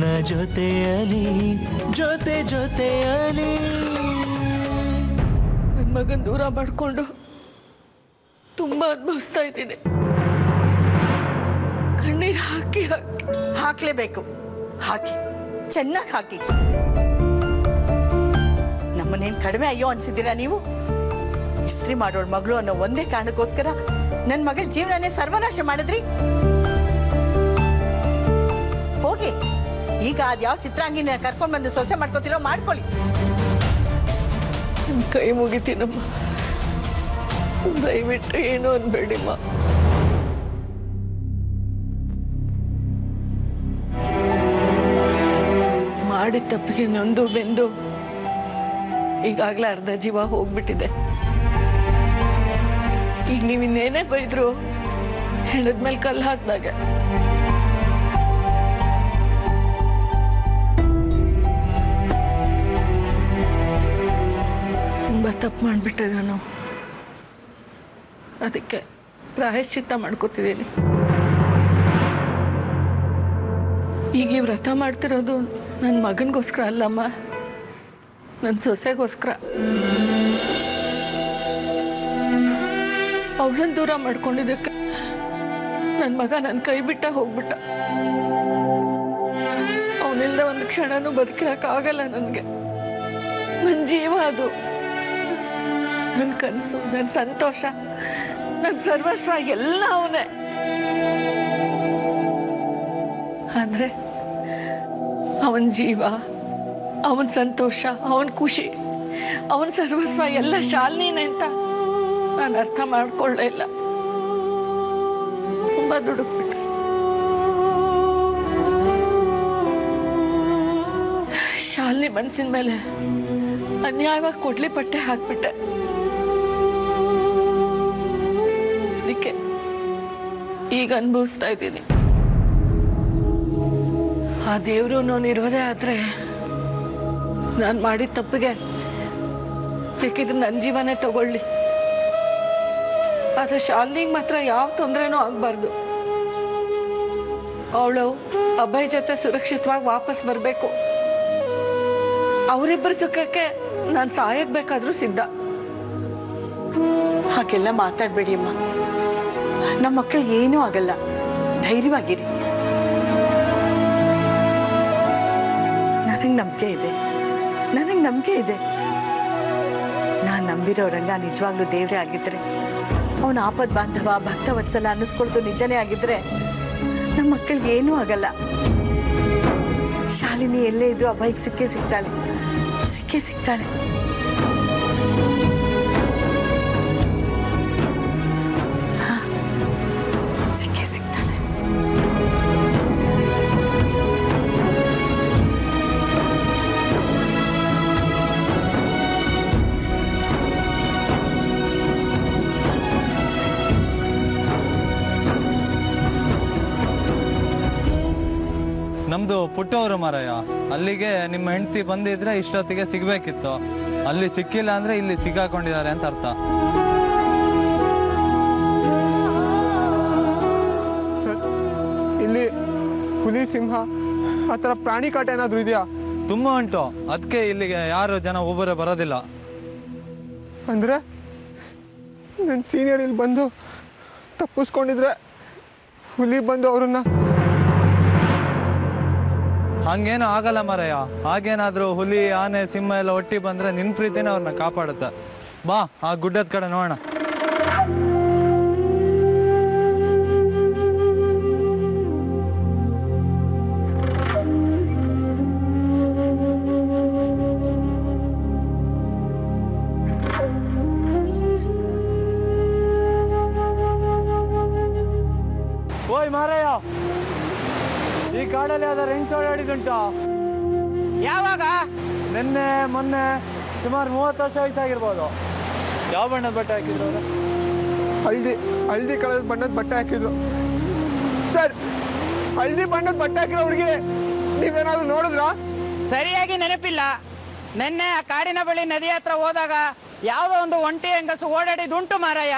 ಜೊತೆಯಲಿ ಜೊತೆ ಜೊತೆಯಲಿ ನನ್ನ ಮಗನ್ ದೂರ ಮಾಡ್ಕೊಂಡು ತುಂಬಾ ಅನುಭವಿಸ್ತಾ ಇದ್ದೀನಿ ಕಣ್ಣೀರು ಹಾಕಿ ಹಾಕಿ ಹಾಕ್ಲೇಬೇಕು ಹಾಕಿ ಚೆನ್ನಾಗಿ ಹಾಕಿ ನಮ್ಮನ್ನೇನು ಕಡಿಮೆ ಅಯ್ಯೋ ಅನ್ಸಿದ್ದೀರಾ ನೀವು ಇಸ್ತ್ರಿ ಮಾಡೋಳ್ ಮಗಳು ಅನ್ನೋ ಒಂದೇ ಕಾರಣಕ್ಕೋಸ್ಕರ ನನ್ನ ಮಗಳ ಜೀವನನೇ ಸರ್ವನಾಶ ಮಾಡಿದ್ರಿ ಹೋಗಿ ಈಗ ಅದ್ಯಾವ ಚಿತ್ರಾಂಗಿನ ಕರ್ಕೊಂಡ್ ಬಂದು ಸೊಸೆ ಮಾಡ್ಕೋತಿರೋ ಮಾಡ್ಕೊಳ್ಳಿ ನಿಮ್ ಕೈ ಮುಗಿತೀನಮ್ಮ ದಯವಿಟ್ಟು ಏನು ಅನ್ಬೇಡಿಮ್ಮ ಮಾಡಿದ ತಪ್ಪಿಗೆ ನೊಂದು ಬೆಂದು ಈಗಾಗಲೇ ಅರ್ಧ ಜೀವ ಹೋಗ್ಬಿಟ್ಟಿದೆ ಈಗ ನೀವು ಇನ್ನೇನೇ ಬೈದ್ರು ಹೆಣದ್ಮೇಲೆ ಕಲ್ಲು ಹಾಕ್ದಾಗ ತುಂಬ ತಪ್ಪು ಮಾಡಿಬಿಟ್ಟೆ ನಾನು ಅದಕ್ಕೆ ಪ್ರಾಯಶ್ಚಿತ್ತ ಮಾಡ್ಕೋತಿದ್ದೀನಿ ಈಗ ಈ ವ್ರತ ಮಾಡ್ತಿರೋದು ನನ್ನ ಮಗನಿಗೋಸ್ಕರ ಅಲ್ಲಮ್ಮ ನನ್ನ ಸೊಸೆಗೋಸ್ಕರ ಅವಳನ್ನ ದೂರ ಮಾಡ್ಕೊಂಡಿದ್ದಕ್ಕೆ ನನ್ನ ಮಗ ನನ್ನ ಕೈ ಬಿಟ್ಟ ಹೋಗ್ಬಿಟ್ಟ ಅವನಿಂದ ಒಂದು ಕ್ಷಣನೂ ಬದುಕಿರಕ್ಕಾಗಲ್ಲ ನನಗೆ ನನ್ನ ಜೀವ ಅದು ನನ್ನ ಕನಸು ನನ್ನ ಸಂತೋಷ ನನ್ನ ಸರ್ವಸ್ವ ಎಲ್ಲ ಅವನೇ ಆದ್ರೆ ಅವನ ಜೀವ ಅವನ ಸಂತೋಷ ಅವನ ಖುಷಿ ಅವನ ಸರ್ವಸ್ವ ಎಲ್ಲ ಶಾಲಿನಿನೇ ಅಂತ ನಾನು ಅರ್ಥ ಮಾಡ್ಕೊಳ್ಳೇ ಇಲ್ಲ ತುಂಬಾ ದುಡುಕ್ಬಿಟ್ಟೆ ಶಾಲಿನಿ ಮನಸ್ಸಿನ ಮೇಲೆ ಅನ್ಯಾಯವಾಗಿ ಕೊಡ್ಲಿ ಪಟ್ಟೆ ಹಾಕ್ಬಿಟ್ಟೆ ಅದಕ್ಕೆ ಈಗ ಅನುಭವಿಸ್ತಾ ಇದ್ದೀನಿ ಆ ದೇವರು ನಾನು ಇರೋದೇ ಆದ್ರೆ ನಾನು ಮಾಡಿದ ತಪ್ಪಿಗೆ ಬೇಕಿದ್ರೆ ನನ್ನ ಜೀವನೇ ತಗೊಳ್ಳಿ ಆದ್ರೆ ಶಾಲಿನಿಗೆ ಮಾತ್ರ ಯಾವ ತೊಂದರೆನೂ ಆಗಬಾರ್ದು ಅವಳು ಅಭಯ್ ಜೊತೆ ಸುರಕ್ಷಿತವಾಗಿ ವಾಪಸ್ ಬರಬೇಕು ಅವರಿಬ್ಬರ ಸುಖಕ್ಕೆ ನಾನು ಸಾಯಕ್ ಬೇಕಾದ್ರೂ ಸಿದ್ಧ ಹಾಗೆಲ್ಲ ಮಾತಾಡ್ಬೇಡಿ ಅಮ್ಮ ನಮ್ಮ ಮಕ್ಕಳಿಗೆ ಏನೂ ಆಗಲ್ಲ ಧೈರ್ಯವಾಗಿರಿ ನನಗೆ ನಂಬಿಕೆ ಇದೆ ನನಗೆ ನಂಬಿಕೆ ಇದೆ ನಾನು ನಂಬಿರೋ ರಂಗ ನಿಜವಾಗ್ಲೂ ದೇವ್ರೇ ಆಗಿದ್ರೆ ಅವನ ಆಪದ್ ಬಾಂಧವ ಭಕ್ತ ವತ್ಸಲ ಅನ್ನಿಸ್ಕೊಳ್ತು ನಿಜನೇ ಆಗಿದ್ರೆ ನಮ್ಮ ಮಕ್ಕಳಿಗೆ ಏನೂ ಆಗಲ್ಲ ಶಾಲಿನಿ ಎಲ್ಲೇ ಇದ್ರು ಅಭಯಕ್ಕೆ ಸಿಕ್ಕೇ ಸಿಗ್ತಾಳೆ ಸಿಕ್ಕೇ ಸಿಗ್ತಾಳೆ ಸಿಕ್ಕೇ ಸಿಗ್ತಾಳೆ ನಮ್ದು ಪುಟ್ಟವರು ಮಾರಾಯ ಅಲ್ಲಿಗೆ ನಿಮ್ಮ ಹೆಂಡತಿ ಬಂದಿದ್ರೆ ಇಷ್ಟೊತ್ತಿಗೆ ಸಿಗ್ಬೇಕಿತ್ತು ಅಲ್ಲಿ ಸಿಕ್ಕಿಲ್ಲ ಅಂದ್ರೆ ಇಲ್ಲಿ ಸಿಕ್ಕಾಕೊಂಡಿದ್ದಾರೆ ಅಂತ ಅರ್ಥ ಸರ್ ಇಲ್ಲಿ ಹುಲಿ ಸಿಂಹ ಆ ಥರ ಪ್ರಾಣಿ ಕಾಟ ಏನಾದರೂ ಇದೆಯಾ ತುಂಬಾ ಉಂಟು ಅದಕ್ಕೆ ಇಲ್ಲಿಗೆ ಯಾರು ಜನ ಒಬ್ಬರೇ ಬರೋದಿಲ್ಲ ಅಂದರೆ ನನ್ನ ಸೀನಿಯರ್ ಇಲ್ಲಿ ಬಂದು ತಪ್ಪಿಸ್ಕೊಂಡಿದ್ರೆ ಹುಲಿ ಬಂದು ಅವ್ರನ್ನ ಹಂಗೇನು ಆಗಲ್ಲ ಮಾರಾಯ ಹಾಗೇನಾದ್ರೂ ಹುಲಿ ಆನೆ ಸಿಂಹ ಎಲ್ಲ ಒಟ್ಟಿ ಬಂದ್ರೆ ನಿನ್ ಪ್ರೀತಿನೇ ಅವ್ರನ್ನ ಕಾಪಾಡುತ್ತೆ ಬಾ ಆ ಗುಡ್ಡದ ಕಡೆ ನೋಡೋಣ ಓಯ್ ಮಾರಾಯ ಈ ಕಾಡಲ್ಲಿ ಯಾವ್ದಾರು ಹೆಂಚು ಓಡಾಡಿದುಂಟಾ ಯಾವಾಗ ನಿನ್ನೆ ಮೊನ್ನೆ ಸುಮಾರು ಮೂವತ್ತು ವರ್ಷ ವಯಸ್ಸಾಗಿರ್ಬೋದು ಯಾವ ಬಣ್ಣದ ಬಟ್ಟೆ ಹಾಕಿದ್ರು ಅವ್ರು ಹಳ್ದಿ ಹಳ್ದಿ ಕಲರ್ ಬಣ್ಣದ ಬಟ್ಟೆ ಹಾಕಿದ್ರು ಸರ್ ಹಳ್ದಿ ಬಣ್ಣದ ಬಟ್ಟೆ ಹಾಕಿರೋ ಹುಡುಗಿ ನೀವೇನಾದ್ರು ನೋಡಿದ್ರಾ ಸರಿಯಾಗಿ ನೆನಪಿಲ್ಲ ನಿನ್ನೆ ಆ ಕಾಡಿನ ಬಳಿ ನದಿ ಹತ್ರ ಹೋದಾಗ ಯಾವುದೋ ಒಂದು ಒಂಟಿ ಹೆಂಗಸು ಓಡಾಡಿದುಂಟು ಮಾರಾಯ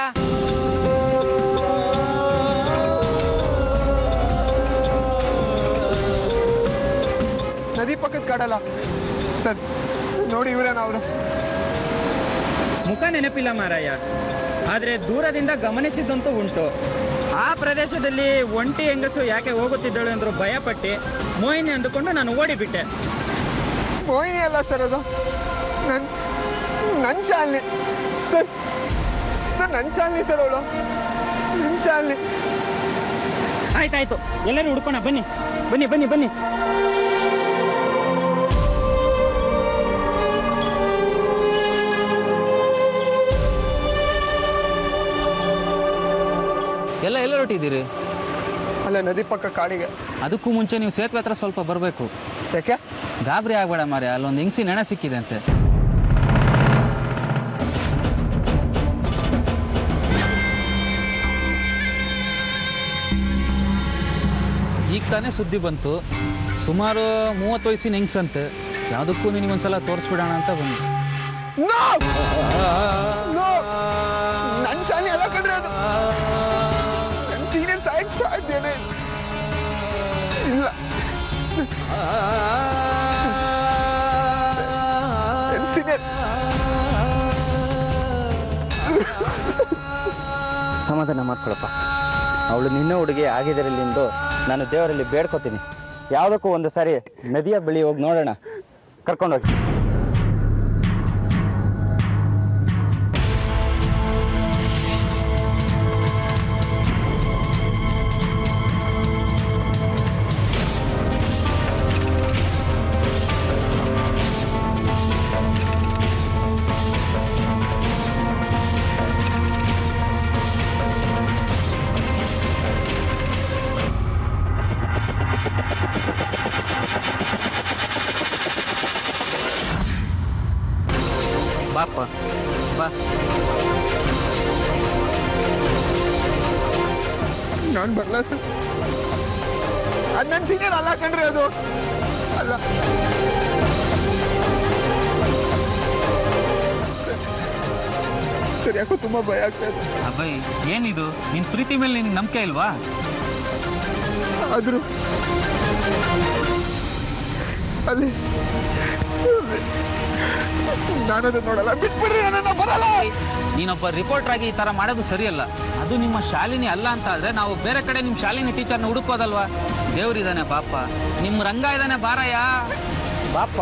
ಕಾಡಲ್ಲ ಸರ್ ನೋಡಿ ಇವರೇನ ಅವರು ಮುಖ ನೆನಪಿಲ್ಲ ಮಾರಾಯ ಆದರೆ ದೂರದಿಂದ ಗಮನಿಸಿದ್ದಂತೂ ಉಂಟು ಆ ಪ್ರದೇಶದಲ್ಲಿ ಒಂಟಿ ಹೆಂಗಸು ಯಾಕೆ ಹೋಗುತ್ತಿದ್ದಳು ಎಂದ್ರು ಭಯಪಟ್ಟು ಮೋಹಿನಿ ಅಂದುಕೊಂಡು ನಾನು ಓಡಿಬಿಟ್ಟೆ ಮೋಹಿನಿ ಅಲ್ಲ ಸರ್ ಅದು ನನ್ನ ನನ್ನ ಶಾಲಿನಿ ಸರ್ ಸರ್ ನನ್ನ ಶಾಲಿನಿ ಸರ್ ಅವಳು ನನ್ನ ಶಾಲಿನಿ ಆಯ್ತಾಯ್ತು ಎಲ್ಲರೂ ಹುಡ್ಕೋಣ ಬನ್ನಿ ಬನ್ನಿ ಬನ್ನಿ ಬನ್ನಿ ಎಲ್ಲ ಎಲ್ಲ ಹೊರಟಿದ್ದೀರಿ ಅಲ್ಲ ನದಿ ಪಕ್ಕ ಕಾಡಿಗೆ ಅದಕ್ಕೂ ಮುಂಚೆ ನೀವು ಸೇತುವೆ ಹತ್ರ ಸ್ವಲ್ಪ ಬರಬೇಕು ಯಾಕೆ ಗಾಬರಿ ಆಗ್ಬೇಡ ಮಾರೆ ಅಲ್ಲೊಂದು ಹೆಂಗಸಿ ನೆಣ ಸಿಕ್ಕಿದೆ ಅಂತೆ ಈಗ ತಾನೇ ಸುದ್ದಿ ಬಂತು ಸುಮಾರು ಮೂವತ್ತು ವಯಸ್ಸಿನ ಹೆಂಗ್ಸಂತೆ ಯಾವುದಕ್ಕೂ ನಿನಗೊಂದ್ಸಲ ತೋರಿಸ್ಬಿಡೋಣ ಅಂತ ಬಂದು ನೋ ನೋ ನನ್ನ ಶಾಲೆ ಎಲ್ಲ ಕಂಡ್ರೆ ಅದು ನನ್ನ ಸೀನಿಯರ್ ಸಾಯಕ್ ಸಾಧ್ಯನೇ ಇಲ್ಲ ನನ್ನ ಸೀನಿಯರ್ ಸಮಾಧಾನ ಮಾಡ್ಕೊಳಪ್ಪ ಅವಳು ನಿನ್ನ ಹುಡುಗಿ ಆಗಿದ್ದರಲ್ಲಿಂದು ನಾನು ದೇವರಲ್ಲಿ ಬೇಡ್ಕೋತೀನಿ ಯಾವುದಕ್ಕೂ ಒಂದು ಸಾರಿ ನದಿಯ ಬಳಿ ಹೋಗಿ ನೋಡೋಣ ಕರ್ಕೊಂಡೋಗಿ ಬಾಪ್ಪ ಬಾ ನಾನು ಬರಲ್ಲ ಸರ್ ಅದು ನನ್ನ ಸೀನಿಯರ್ ಅಲ್ಲ ಕಣ್ರಿ ಅದು ಅಲ್ಲ ಸರ್ ಯಾಕೋ ತುಂಬ ಭಯ ಆಗ್ತಾ ಇದೆ ಅಬ್ಬಯ್ ಏನಿದು ನಿನ್ನ ಪ್ರೀತಿ ಮೇಲೆ ನಿನ್ಗೆ ನಂಬಿಕೆ ಇಲ್ವಾ ಆದರೂ ಅಲ್ಲಿ ನಾನದು ನೋಡಲ್ಲ ಬಿಟ್ಬಿಡ್ರಿ ನನ್ನನ್ನು ಬರಲ್ಲ ನೀನೊಬ್ಬ ರಿಪೋರ್ಟರ್ ಆಗಿ ಈ ಥರ ಮಾಡೋದು ಸರಿಯಲ್ಲ ಅದು ನಿಮ್ಮ ಶಾಲಿನಿ ಅಲ್ಲ ಅಂತ ಆದ್ರೆ ನಾವು ಬೇರೆ ಕಡೆ ನಿಮ್ಮ ಶಾಲಿನಿ ಟೀಚರ್ನ ಹುಡುಕೋದಲ್ವಾ ದೇವ್ರಿದಾನೆ ಬಾಪ ನಿಮ್ಮ ರಂಗ ಇದ್ದಾನೆ ಬಾರಯ್ಯ ಬಾಪ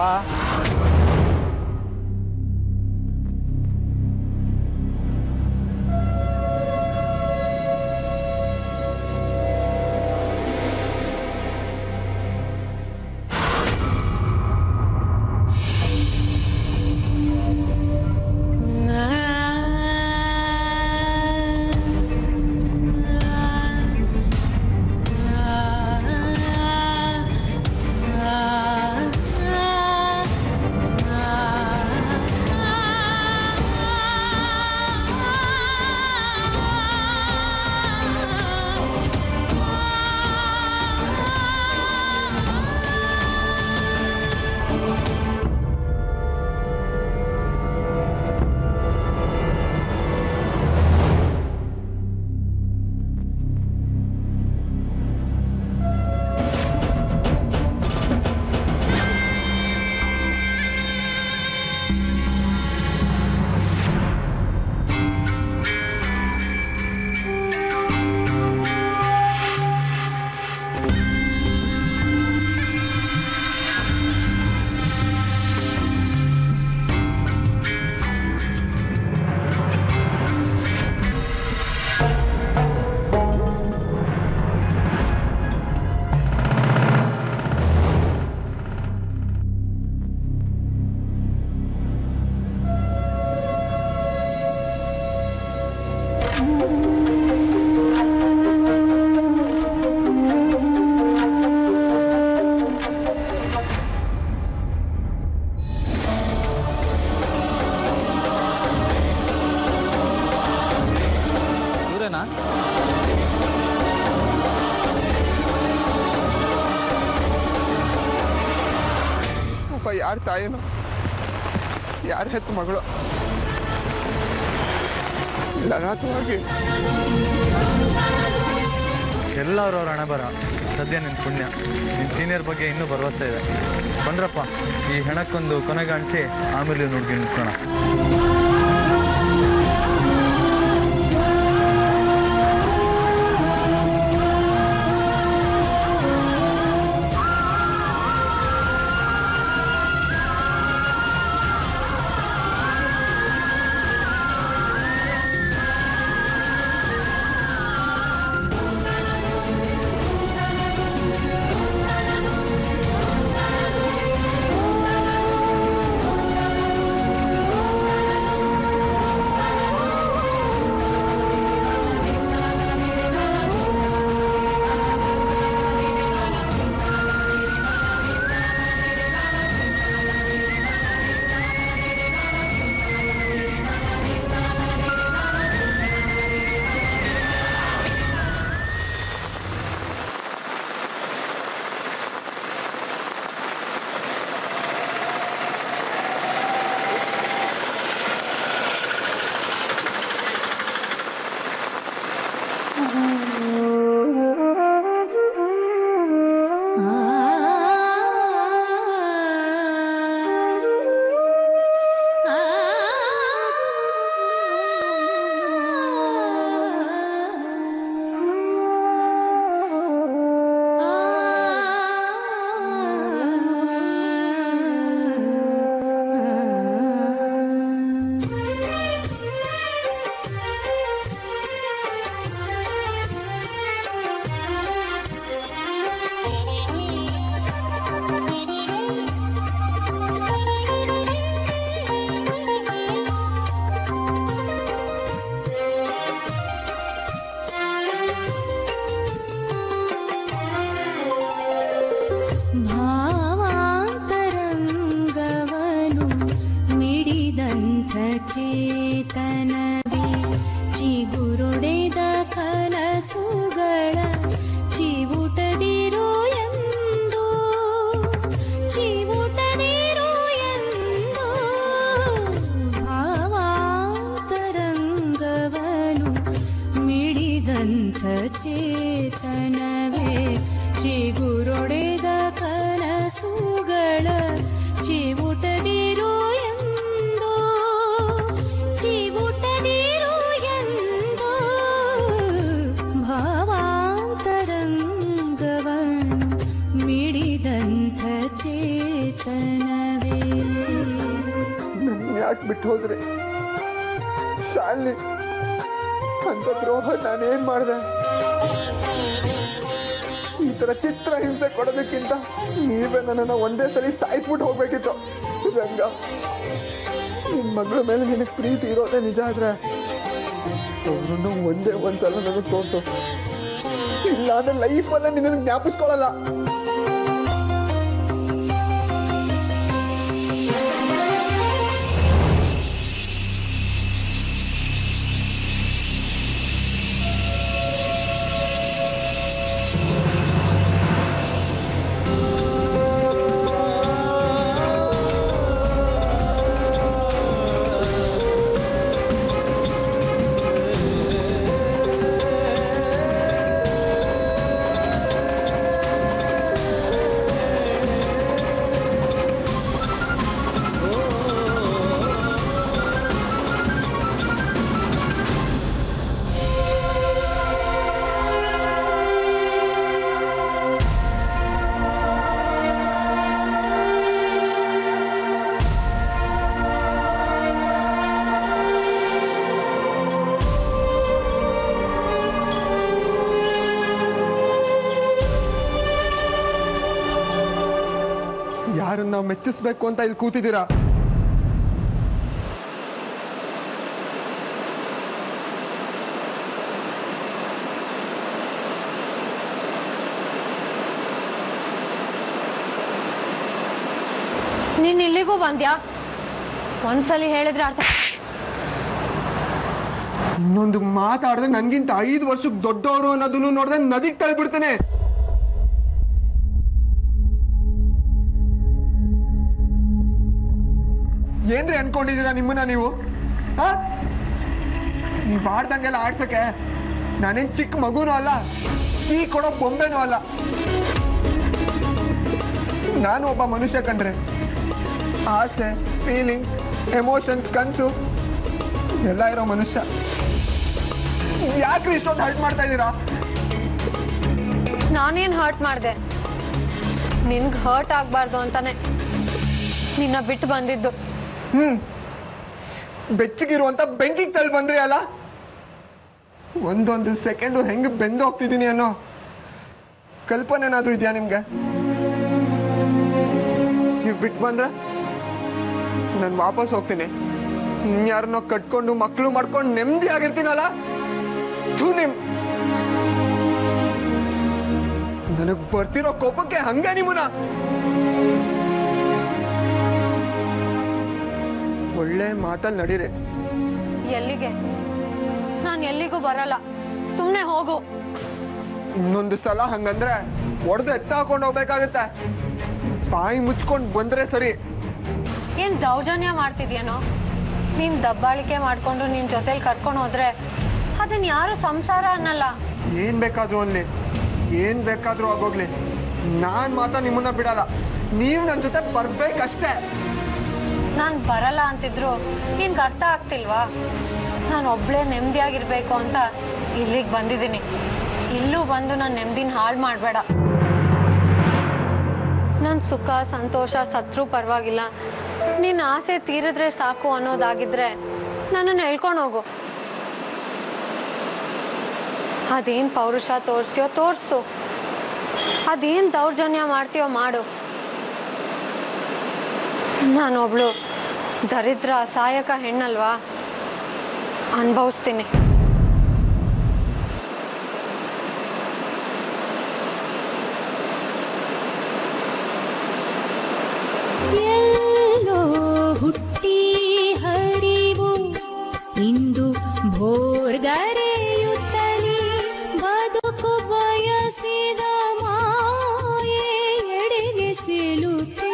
ಇವರೇನಾ ಅಪ್ಪ ಯಾರ ತಾಯಿನೋ ಯಾರ ಹೆತ್ತು ಮಗಳು ಲಗಾತವಾಗಿ ಎಲ್ಲರೂ ಅವ್ರ ಹಣ ಬರ ಸದ್ಯ ನಿನ್ನ ಪುಣ್ಯ ನಿನ್ನ ಸೀನಿಯರ್ ಬಗ್ಗೆ ಇನ್ನೂ ಭರವಸೆ ಇದೆ ಬಂದ್ರಪ್ಪ ಈ ಹೆಣಕ್ಕೊಂದು ಕೊನೆಗಾಣಿಸಿ ಆಮೇಲೆ ನೋಡ್ಕೊಂಡು ನಿಂತ್ಕೋಣ ಭಾವಾಂತರಂಗವನು ಮಿಡಿದಂಥ ಚೇತನವೇ ಚಿಗುರೊಡೆದ ಕನಸುಗಳ ಚಿವುಟದಿರೋ ಎಂದು ಚಿವುಟದಿರೋ ಎಂದು ಭಾವಾಂತರಂಗವನು ಮಿಡಿದಂಥ ಚೇತನವೇ ಚಿಗುರೊಡೆದ ಕನಸುಗಳ ಚಿವುಟದಿರೋ ಎಂದು ಚಿವುಟದಿರೋ ಎಂದು ಭಾವಾಂತರಂಗವನು ಮಿಡಿದಂಥ ಚೇತನವೇ ನನ್ನ ಯಾಕೆ ಬಿಟ್ಟು ಹೋದ್ರಿ ಶಾಲಿನಿ ಅಂತ ದ್ರೋಹ ನಾನೇನ್ ಮಾಡಿದೆ ಈ ತರ ಚಿತ್ರ ಹಿಂಸೆ ಕೊಡೋದಕ್ಕಿಂತ ನೀವೇ ನನ್ನನ್ನು ಒಂದೇ ಸಲ ಸಾಯಿಸ್ಬಿಟ್ಟು ಹೋಗ್ಬೇಕಿತ್ತು ರಂಗ ನಿನ್ ಮಗಳ ಮೇಲೆ ನಿನಗೆ ಪ್ರೀತಿ ಇರೋದೇ ನಿಜ ಆದ್ರೆ ಅವ್ರನ್ನು ಒಂದೇ ಒಂದ್ಸಲ ನನಗೆ ತೋರಿಸು ಇಲ್ಲ ಅಂದ್ರೆ ಲೈಫಲ್ಲ ನಿನ್ನ ಜ್ಞಾಪಿಸ್ಕೊಳ್ಳಲ್ಲ ಯಾರನ್ನ ಮೆಚ್ಚಿಸ್ಬೇಕು ಅಂತ ಇಲ್ಲಿ ಕೂತಿದ್ದೀರಾ ನೀನ್ ಇಲ್ಲಿಗೂ ಬಂದ್ಯಾ ಒಂದ್ಸಲಿ ಹೇಳಿದ್ರೆ ಅರ್ಥ ಇನ್ನೊಂದು ಮಾತಾಡಿದ್ರೆ ನನ್ಗಿಂತ ಐದು ವರ್ಷಕ್ಕೆ ದೊಡ್ಡವರು ಅನ್ನೋದನ್ನು ನೋಡಿದ್ರೆ ನದಿಗೆ ತಳ್ಬಿಡ್ತಾನೆ ಏನ್ರಿ ಅನ್ಕೊಂಡಿದ್ದೀರಾ ನಿಮ್ಮನ್ನ ನೀವು ಆ ನೀವು ಆಡ್ದಂಗೆಲ್ಲ ಆಡ್ಸಕ್ಕೆ ನಾನೇನ್ ಚಿಕ್ಕ ಮಗುನೂ ಅಲ್ಲ ಟೀ ಕೊಡೋ ಬೊಂಬೆನೂ ಅಲ್ಲ ನಾನು ಒಬ್ಬ ಮನುಷ್ಯ ಕಂಡ್ರೆ ಆಸೆ ಫೀಲಿಂಗ್ಸ್ ಎಮೋಷನ್ಸ್ ಕನಸು ಎಲ್ಲ ಇರೋ ಮನುಷ್ಯ ಯಾಕ್ರಿ ಇಷ್ಟೊಂದು ಹರ್ಟ್ ಮಾಡ್ತಾ ಇದ್ದೀರಾ ನಾನೇನ್ ಹರ್ಟ್ ಮಾಡಿದೆ ನಿನ್ಗೆ ಹರ್ಟ್ ಆಗ್ಬಾರ್ದು ಅಂತಾನೆ ನಿನ್ನ ಬಿಟ್ಟು ಬಂದಿದ್ದು ಹ್ಮ್ ಬೆಚ್ಚಗಿರುವಂತ ಬೆಂಕಿಗೆ ತಳ್ಳಿ ಬಂದ್ರಿ ಅಲ್ಲ ಒಂದೊಂದು ಸೆಕೆಂಡು ಹೆಂಗೆ ಬೆಂದು ಹೋಗ್ತಿದ್ದೀನಿ ಅನ್ನೋ ಕಲ್ಪನೆ ಏನಾದ್ರೂ ಇದೆಯಾ ನಿಮ್ಗೆ ನೀವು ಬಿಟ್ಟು ಬಂದ್ರೆ ನಾನು ವಾಪಸ್ ಹೋಗ್ತೀನಿ ಇನ್ಯಾರನ್ನೋ ಕಟ್ಕೊಂಡು ಮಕ್ಕಳು ಮಾಡ್ಕೊಂಡು ನೆಮ್ಮದಿ ಆಗಿರ್ತೀನಲ್ಲ ಥೂ ನಿಮ್ ನನಗ್ ಬರ್ತಿರೋ ಕೋಪಕ್ಕೆ ಹಂಗೆ ನಿಮ್ಮನ್ನ ಒಳ್ಳೆ ಮಾತಲ್ಲಿ ನಡೀರಿ ಎಲ್ಲಿಗೆ ನಾನು ಎಲ್ಲಿಗೂ ಬರಲ್ಲ ಸುಮ್ಮನೆ ಹೋಗು ಇನ್ನೊಂದು ಸಲ ಹಂಗಂದ್ರೆ ಒಡೆದು ಎತ್ತ ಹಾಕೊಂಡು ಹೋಗ್ಬೇಕಾಗತ್ತೆ ಬಾಯಿ ಮುಚ್ಕೊಂಡು ಬಂದ್ರೆ ಸರಿ ಏನ್ ದೌರ್ಜನ್ಯ ಮಾಡ್ತಿದ್ಯೇನೋ ನೀನ್ ದಬ್ಬಾಳಿಕೆ ಮಾಡ್ಕೊಂಡು ನಿನ್ ಜೊತೆಲಿ ಕರ್ಕೊಂಡು ಹೋದ್ರೆ ಅದನ್ನ ಯಾರು ಸಂಸಾರ ಅನ್ನಲ್ಲ ಏನ್ ಬೇಕಾದ್ರೂ ಅನ್ಲಿ ಏನ್ ಬೇಕಾದ್ರೂ ಆಗೋಗ್ಲಿ ನಾನ್ ಮಾತ್ರ ನಿಮ್ಮನ್ನ ಬಿಡಲ್ಲ ನೀವು ನನ್ನ ಜೊತೆ ಬರ್ಬೇಕಷ್ಟೇ ನಾನು ಬರಲ್ಲ ಅಂತಿದ್ರು ನಿನ್ಗೆ ಅರ್ಥ ಆಗ್ತಿಲ್ವಾ ನಾನು ಒಬ್ಳೇ ನೆಮ್ಮದಿಯಾಗಿರ್ಬೇಕು ಅಂತ ಇಲ್ಲಿಗೆ ಬಂದಿದ್ದೀನಿ ಇಲ್ಲೂ ಬಂದು ನನ್ನ ನೆಮ್ಮದಿನ ಹಾಳು ಮಾಡಬೇಡ ನನ್ನ ಸುಖ ಸಂತೋಷ ಸತ್ರು ಪರವಾಗಿಲ್ಲ ನಿನ್ನ ಆಸೆ ತೀರಿದ್ರೆ ಸಾಕು ಅನ್ನೋದಾಗಿದ್ರೆ ನನ್ನನ್ನು ಹೇಳ್ಕೊಂಡು ಹೋಗು ಅದೇನು ಪೌರುಷ ತೋರಿಸ್ಯೋ ತೋರಿಸು ಅದೇನು ದೌರ್ಜನ್ಯ ಮಾಡ್ತೀಯೋ ಮಾಡು ನಾನೊಬ್ಳು ದರಿದ್ರ ಅಸಹಾಯಕ ಹೆಣ್ಣಲ್ವಾ ಅನುಭವಿಸ್ತೀನಿ ಎಲ್ಲೋ ಹುಟ್ಟಿ ಹರಿವು ಇಂದು ಭೋರ್ಗರೆಯುತ್ತಲಿ ಬದುಕು ಬಯಸಿದ ಮಾಯೆ ಎಡೆಗೆ ಸಿಲುಕಿ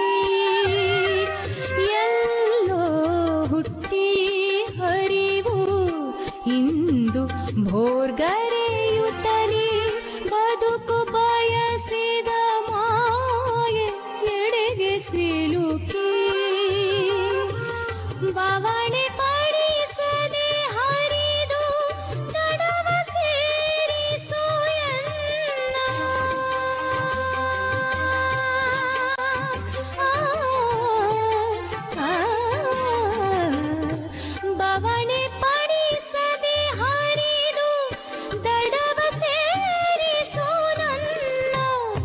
ಎಲ್ಲೋ ಹುಟ್ಟಿ ಹರಿವು ಇಂದು ಭೋರ್ಗರೆಯುತ್ತಲಿ ಬದುಕು ಬಯಸಿದ ಮಾಯೆ ಎಡೆಗೆ ಸಿಲುಕಿ ಬವಣೆ ಪಡಿಸದೆ ಹರಿದು ತಡವ ಸೇರಿಸು ಎನ್ನ. ಆ, ಆ, ಬವಣೆ ಪಡಿಸದೆ ಹರಿದು ದಡವ ಸೇರಿಸು ನನ್ನ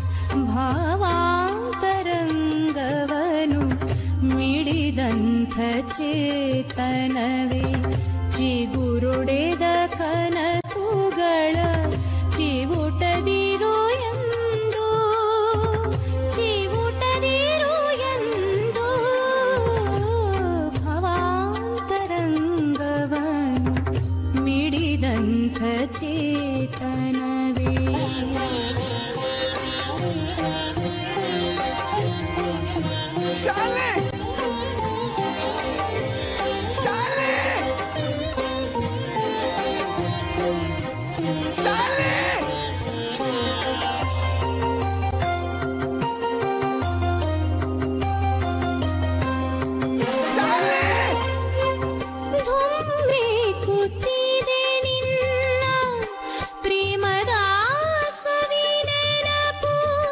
ಭಾವಾಂತರಂಗವನು ಮಿಡಿದಂಥ ಚೇತನವೇ ಚಿಗುರುಡೆದ ಕನಸುಗಳ ಚಿವುಟದಿರು ಎಂದು ಚಿವುಟದಿರು ಎಂದು ಭವಾಂತರಂಗವನು ಮಿಡಿದಂಥ ಚೇತನವೇ ಶಾಲೆ ಶಾಲೆ ಶಾಲೆ ಧುಮ್ಮಿ ಕೂತಿದೆ ನಿನ್ನ ಪ್ರೇಮದ ಸವಿನೆನಪು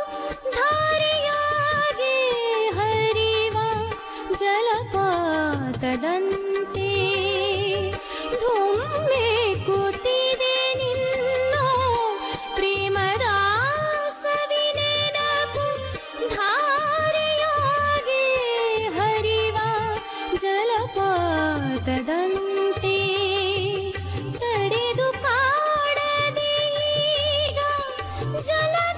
ಧಾರೆಯಾಗಿ ಹರಿವ ಜಲಪಾತದಂತೆ ಧುಮ್ಮಿ ಕೂತಿದೆ ನಿನ್ನ ಪ್ರೇಮದ ಸವಿನೆನಪು ಧಾರೆಯಾಗಿ ಹರಿವ ಜಲಪಾತದಂತೆ ತಡೆದು ಕಾಡದೆ ಈಗ ಜಲ